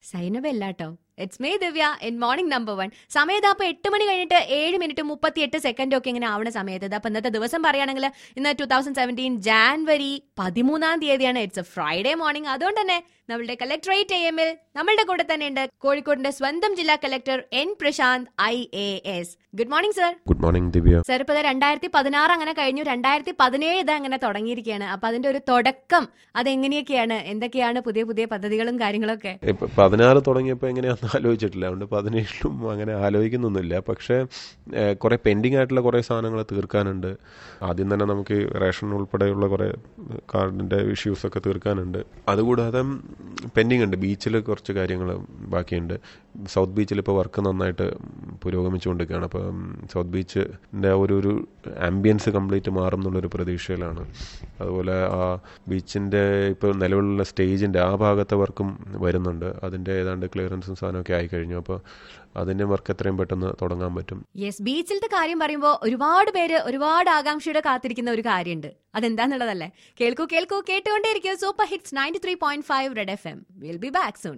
സൈനബ അല്ലാട്ടോ it's me Divya in morning number one സമയത്ത് അപ്പൊ എട്ട് മണി കഴിഞ്ഞിട്ട് ഏഴ് മിനിറ്റ് മുപ്പത്തി എട്ട് സെക്കൻഡ് ഒക്കെ ഇങ്ങനെ ആവണ സമയത്ത് അപ്പൊ ഇന്നത്തെ ദിവസം പറയുകയാണെങ്കിൽ ഇന്ന് ടൂ തൗസൻഡ് സെവൻറ്റീൻ ജാൻവരി പതിമൂന്നാം തീയതിയാണ് ഇറ്റ്സ് എ ഫ്രൈഡേ മോർണിംഗ് അതുകൊണ്ട് തന്നെ നമ്മളുടെ കലക്ടറേറ്റ് എ എമ്മിൽ നമ്മളുടെ കൂടെ തന്നെ ഉണ്ട് കോഴിക്കോടിന്റെ സ്വന്തം ജില്ലാ collector N Prasanth I A S good morning sir good morning Divya sir ഇപ്പൊ രണ്ടായിരത്തി പതിനാറ് അങ്ങനെ കഴിഞ്ഞു രണ്ടായിരത്തി പതിനേഴ് ഇത് അങ്ങനെ തുടങ്ങിയിരിക്കുകയാണ് അപ്പൊ അതിന്റെ ഒരു തുടക്കം അതെങ്ങനെയൊക്കെയാണ് എന്തൊക്കെയാണ് പുതിയ പുതിയ പദ്ധതികളും കാര്യങ്ങളൊക്കെ ഇപ്പൊ പതിനാറ് തുടങ്ങിയപ്പോൾ എങ്ങനെയാണെന്ന് ആലോചിച്ചിട്ടില്ല അതുകൊണ്ട് പതിനേഴിലും അങ്ങനെ ആലോചിക്കുന്നൊന്നുമില്ല പക്ഷേ ഏഹ്, കുറെ പെൻഡിങ് ആയിട്ടുള്ള കുറെ സാധനങ്ങൾ തീർക്കാനുണ്ട് ആദ്യം തന്നെ നമുക്ക് ഈ റേഷൻ ഉൾപ്പെടെയുള്ള കുറെ കാർഡിന്റെ ഇഷ്യൂസ് ഒക്കെ തീർക്കാനുണ്ട് അതുകൂടാതെ പെൻഡിങ് ഉണ്ട് ബീച്ചിൽ കുറച്ച് കാര്യങ്ങൾ ബാക്കിയുണ്ട് സൗത്ത് ബീച്ചിൽ ഇപ്പോൾ വർക്ക് നന്നായിട്ട് പുരോഗമിച്ചുകൊണ്ടിരിക്കുകയാണ് അപ്പം സൗത്ത് ബീച്ചിൻ്റെ ഒരു ഒരു ആംബിയൻസ് കംപ്ലീറ്റ് മാറും എന്നുള്ളൊരു പ്രതീക്ഷയിലാണ് അതുപോലെ ആ ബീച്ചിൻ്റെ ഇപ്പോൾ നിലവിലുള്ള സ്റ്റേജിൻ്റെ ആ ഭാഗത്തെ വർക്കും വരുന്നുണ്ട് അതിൻ്റെ ഏതാണ്ട് ക്ലിയറൻസും സാധനമൊക്കെ ആയി കഴിഞ്ഞു അപ്പോൾ അതിൻ്റെ വർക്ക് എത്രയും പെട്ടെന്ന് തുടങ്ങാൻ പറ്റും യെസ് ബീച്ചിലത്തെ കാര്യം പറയുമ്പോൾ ഒരുപാട് പേര് ഒരുപാട് ആകാംക്ഷയോടെ കാത്തിരിക്കുന്ന ഒരു കാര്യമുണ്ട് അതെന്താന്നുള്ളതല്ലേ കേൾക്കൂ കേൾക്കൂ കേട്ടുകൊണ്ടേയിരിക്കും super hits ninety three point five Red F M will be back soon